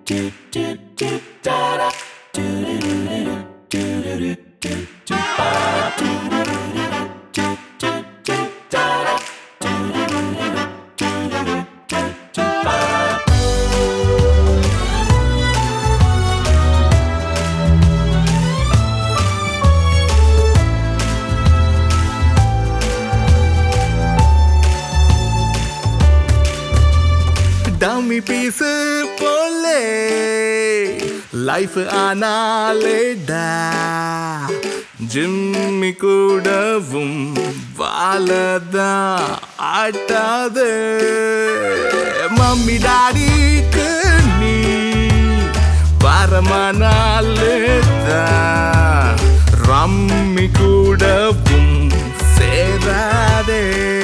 dummy piece போலே life ஆனாலேடா Jimmy கூடவும் வாழதா ஆட்டாது மம்மி டாடிக்கு நீ வரமானாலேதா ரம்மி கூடவும் சேராதே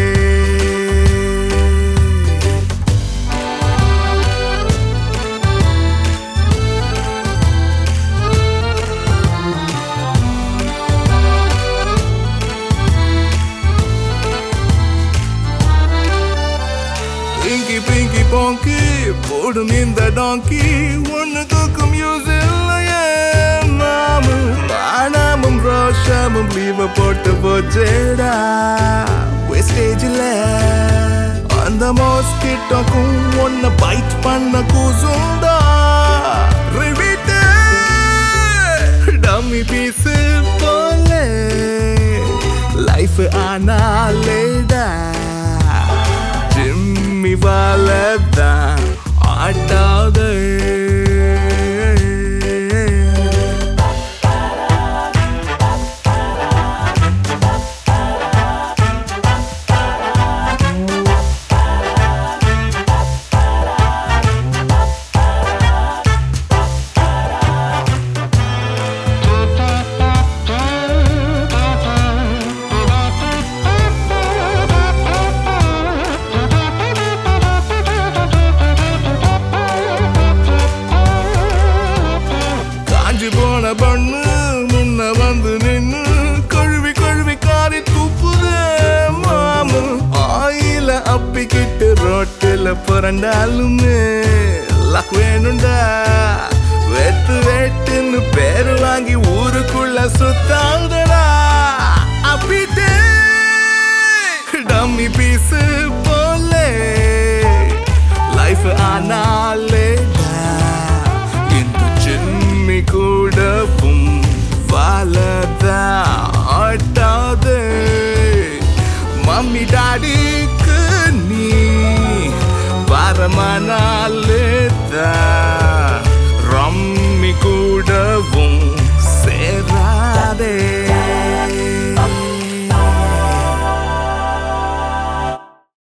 இங்கி பிங்கி போங்கி போடும் இந்த டாங்கி ஒண்ணு தூக்கும் யூஸ் இல்லையே மாமு ஆனாமும் ரோஷமும் லீவ போட்டு போச்சேடா வெஸ்டேஜில் அந்த மோஸ்கிட்டோக்கும் ஒன்ன பைட் பண்ண கூசுண்டா ரிவிட்டு டம்மி பீஸு போல லைஃப் ஆனாலேடா ஜிம்மி வாழதான் ஆட்டாதே காஞ்சி போன பண்ணு முன்ன வந்து நின்னு கழுவி கழுவி காரி துப்புதே மாமு ஆயில அப்பிக்கிட்டு ரோட்டில புரண்டாலுமே லக் வேணுண்டா வெட்டு வெட்டுன்னு பேரு வாங்கி ஊருக்குள்ள சுத்தாதடா அப்பிட்டே டம்மி பீஸு போலே லைஃப் ஆனாலேடா இந்த ஜிம்மி கூடவும் வாழதா ஆட்டாது மம்மி டாடிக்கு நீ வரமானால்